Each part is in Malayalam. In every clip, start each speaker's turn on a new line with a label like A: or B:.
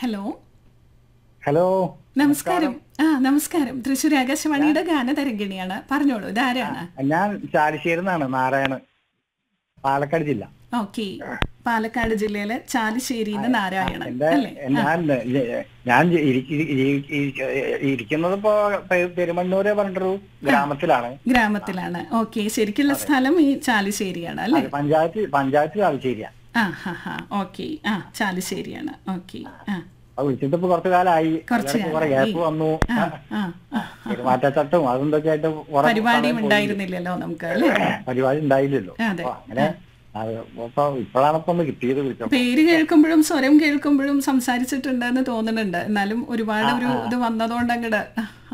A: ഹലോ
B: ഹലോ
A: നമസ്കാരം ആ നമസ്കാരം തൃശ്ശൂർ ആകാശവാണിയുടെ ഗാനതരംഗിണിയാണ് പറഞ്ഞോളൂ ഇതാരാണ്
B: ഞാൻ ചാലിശ്ശേരി നിന്നാണ് നാരായണൻ പാലക്കാട് ജില്ല
A: ഓക്കെ പാലക്കാട് ജില്ലയിലെ ചാലിശ്ശേരിന്ന് നാരായണൻ
B: എന്റെ
A: അല്ലേ
B: ഞാൻ ഞാൻ ഇരിക്ക- ഇരി- ഇരി- ഇരിക്കുന്നത് ഇപ്പോ പെ- പെരുമണ്ണൂര് പറഞ്ഞിട്ടൊരു ഗ്രാമത്തിലാണ്
A: ഗ്രാമത്തിലാണ് ഓക്കെ ശരിക്കുള്ള സ്ഥലം ഈ ചാലിശ്ശേരിയാണ് അല്ലേ
B: അത് പഞ്ചായത്ത് പഞ്ചായത്ത് ചാലിശ്ശേരിയാ
A: ആ ഹാ ഹാ ഓക്കെ ആ ചാലിശ്ശേരിയാണ് ഓക്കെ ആ
B: അത് വിളിച്ചിട്ട് ഇപ്പൊ കുറച്ചു കാലമായി
A: കുറച്ച്
B: അതിനിടയ്ക്ക് കുറെ
A: കാലമായി.
B: ഗ്യാപ്പ് വന്നു
A: ആ ആ ആ.
B: പെരുമാറ്റച്ചട്ടും അതെന്തൊക്കെ ആയിട്ട് കുറെ
A: പരിപാടിയും
B: സമയം പോയി.
A: ഉണ്ടായിരുന്നില്ലല്ലോ നമുക്ക് അല്ലേ
B: പരിപാടി ഉണ്ടായില്ലല്ലോ
A: അതെ.
B: അപ്പൊ അങ്ങനെ അത് ഇപ്പൊ ഇപ്പോഴാണ് ഇപ്പൊ ഒന്ന് കിട്ടിയത് വിളിച്ചപ്പോ
A: പേര് കേൾക്കുമ്പോഴും സ്വരം കേൾക്കുമ്പോഴും സംസാരിച്ചിട്ടുണ്ടെന്ന് തോന്നുന്നുണ്ട് എന്നാലും ഒരുപാട് ഒരു ഇത് വന്നതുകൊണ്ട് അങ്ങട്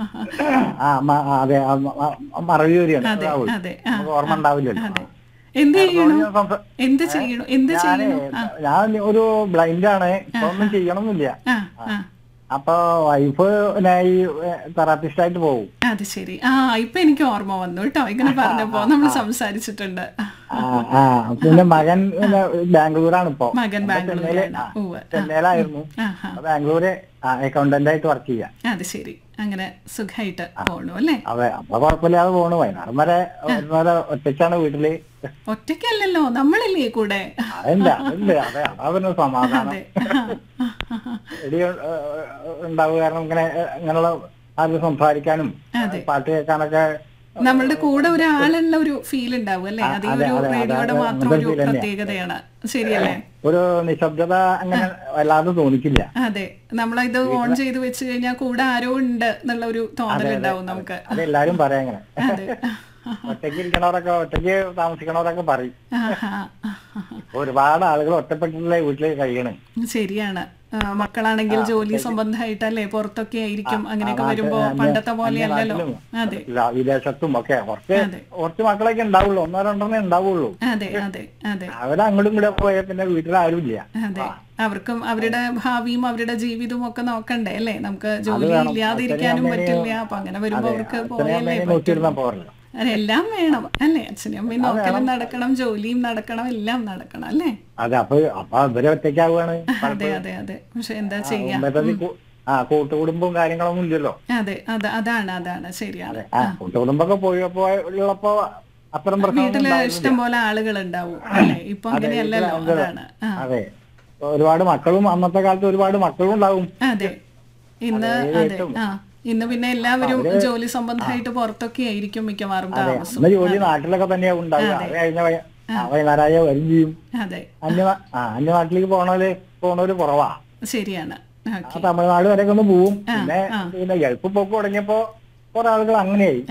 B: ആ മ- ആ, അതെ ആ, മ- ആ, മറവിയൂരിയാണ്
A: അതെ
B: അതാവും.
A: അതെ ആ
B: നമുക്ക് ഓർമ്മ ഉണ്ടാവില്ലല്ലോ
A: അതെ എന്ത് ചെയ്യണു
B: ഞാൻ സംസ-
A: എന്ത് ചെയ്യണു എന്ത്
B: ഞാന്
A: ചെയ്യണു ആ
B: ഞാൻ ഒരു ബ്ലൈൻഡ് ആണ് ഇപ്പൊ ഒന്നും ചെയ്യണമെന്നില്ല
A: ആ ആ
B: അപ്പൊ വൈഫ് ഈ തെറാപ്പിസ്റ്റ് ആയിട്ട് പോകും
A: അത് ശരി ആ ഇപ്പൊ എനിക്ക് ഓർമ്മ വന്നു കേട്ടോ ഇങ്ങനെ പറഞ്ഞപ്പോ നമ്മൾ സംസാരിച്ചിട്ടുണ്ട്
B: ആ ആ പിന്നെ മകൻ പിന്നെ ബാംഗ്ലൂരാണ് ഇപ്പൊ
A: മകൻ ബാംഗ്ലൂരിലാണ് ഉവ്വ്
B: ചെന്നൈയിലായിരുന്നു
A: ആ ആ
B: അപ്പൊ ബാംഗ്ലൂര് അക്കൗണ്ടന്റ് ആയിട്ട് വർക്ക് ചെയ്യാം
A: അത് ശരി അങ്ങനെ സുഖമായിട്ട് പോണു അല്ലേ
B: അതെ അപ്പൊ കുഴപ്പമില്ലാതെ പോണു വൈകുന്നേരം വരെ വരെ ഒറ്റയ്ക്കാണ് വീട്ടില്
A: ഒറ്റയ്ക്കല്ലല്ലോ നമ്മളില്ലേ കൂടെ
B: അതല്ല അതല്ല അതെ അതാ പിന്നെ സമാധാനം
A: അതെ ആ, ആ, ആ.
B: എടി ഉണ്ടാവുക കാരണം ഇങ്ങനെ ഏഹ്, ഇങ്ങനെയുള്ള ആരും സംസാരിക്കാനും
A: അതെ.
B: പാട്ട് കേൾക്കാനൊക്കെ
A: നമ്മളുടെ കൂടെ ഒരാളുള്ള ഒരു ഫീൽ ഉണ്ടാവും അല്ലേ അത് ഈ
B: അതെ,
A: ഒരു
B: അതെ, അതെ,
A: റേഡിയോയുടെ
B: അതെ,
A: മാത്രം
B: അങ്ങനത്തെ
A: ഒരു
B: feel തന്നെയാ.
A: പ്രത്യേകതയാണ് ശരിയല്ലേ
B: ഒരു നിശബ്ദത അങ്ങനെ വല്ലാതെ തോന്നിക്കില്ല
A: അതെ നമ്മളിത് ഓൺ ചെയ്ത് വെച്ച് കഴിഞ്ഞാൽ കൂടെ ആരോ ഉണ്ട് എന്നുള്ള ഒരു തോന്നലുണ്ടാവും നമുക്ക്
B: അതെല്ലാരും പറയാം അങ്ങനെ
A: അതെ
B: ഒറ്റയ്ക്ക് ഇരിക്കണവരൊക്കെ ഒറ്റയ്ക്ക് താമസിക്കണവരൊക്കെ പറയും
A: ആഹാ.
B: ഇപ്പൊ ഒരുപാട് ആളുകൾ ഒറ്റപ്പെട്ടിട്ടുള്ള വീട്ടിൽ കഴിയണ്
A: ശരിയാണ് ആ, മക്കളാണെങ്കിൽ ജോലി സംബന്ധമായിട്ടല്ലേ പുറത്തൊക്കെ ആയിരിക്കും അങ്ങനെയൊക്കെ
B: നാട്ട്
A: വരുമ്പോ
B: അന്യ-
A: പണ്ടത്തെ പോലെയല്ലല്ലോ
B: അന്യനാട്ടിലും
A: അതെ
B: ഇല്ല, വിദേശത്തും ഒക്കെ കുറച്ച്
A: അതെ.
B: കുറച്ച് മക്കളൊക്കെ ഉണ്ടാവുള്ളൂ ഒന്നോ രണ്ടെണ്ണേ ഉണ്ടാവുള്ളൂ
A: അതെ അതെ അതെ
B: അവരെ അങ്ങോട്ടും ഇങ്ങോട്ട് പോയാൽ പിന്നെ വീട്ടിൽ ആരും ഇല്ല
A: അതെ അവർക്കും അവരുടെ ഭാവിയും അവരുടെ ജീവിതവും ഒക്കെ നോക്കണ്ടേ അല്ലേ നമുക്ക് ജോലി
B: വേണം.
A: ഇല്ലാതിരിക്കാനും
B: അച്ഛനെയും
A: പറ്റില്ല അപ്പൊ അങ്ങനെ വരുമ്പോ അവർക്ക്
B: അച്ഛനെ
A: പോയല്ലേ
B: അമ്മേനെ
A: പറ്റൂ
B: നോക്കിയിരുന്നാ പോരല്ലോ
A: അതെല്ലാം വേണം അല്ലേ അച്ഛനും അമ്മയും നോക്കലും നടക്കണം ജോലിയും നടക്കണം എല്ലാം നടക്കണം അല്ലേ
B: അതെ അപ്പൊ അപ്പൊ ഇവരെ ഒറ്റയ്ക്കാവുകയാണ്
A: അതെ അതെ അതെ പക്ഷെ എന്താ ചെയ്യാ
B: മറ്റേത് കൂ- ആ കൂട്ടുകുടുംബവും കാര്യങ്ങളൊന്നും ഇല്ലല്ലോ
A: അതെ അത് അതാണ് അതാണ് ശരിയാണ്
B: ആ കൂട്ടുകുടുംബമൊക്കെ പോയപ്പോ ഉള്ളപ്പോ അത്തരം പ്രശ്നമൊന്നും
A: വീട്ടില്
B: ഉണ്ടാവില്ല.
A: ഇഷ്ടം പോലെ ആളുകൾ ഉണ്ടാവും അല്ലേ ഇപ്പൊ അങ്ങനെയല്ലല്ലോ അതാണ് ആ
B: അതെ ഒരുപാട് മക്കളും അന്നത്തെ കാലത്ത് ഒരുപാട് മക്കളും ഉണ്ടാവും
A: അതെ ഇന്ന് അതെ ആ ഇന്ന് പിന്നെ എല്ലാവരും ജോലി സംബന്ധമായിട്ട് പുറത്തൊക്കെ ആയിരിക്കും മിക്കവാറും താമസം
B: അന്ന് ജോലി നാട്ടിലൊക്കെ തന്നെയാ ഉണ്ടാവുക അത് കഴിഞ്ഞ വൈ- ആ, വൈകുന്നേരമായ വരും ചെയ്യും
A: അതെ
B: അന്യ ആ അന്യ നാട്ടിലേക്ക് പോണവര് പോണവര് കുറവാ
A: ശരിയാണ്
B: ആ
A: ഓക്കെ
B: തമിഴ്നാട് വരെയൊക്കെ ഒന്ന് പോവും പിന്നെ പിന്നെ ഗൾഫ് പോക്ക് തുടങ്ങിയപ്പോ കുറെ ആളുകൾ അങ്ങനെയായി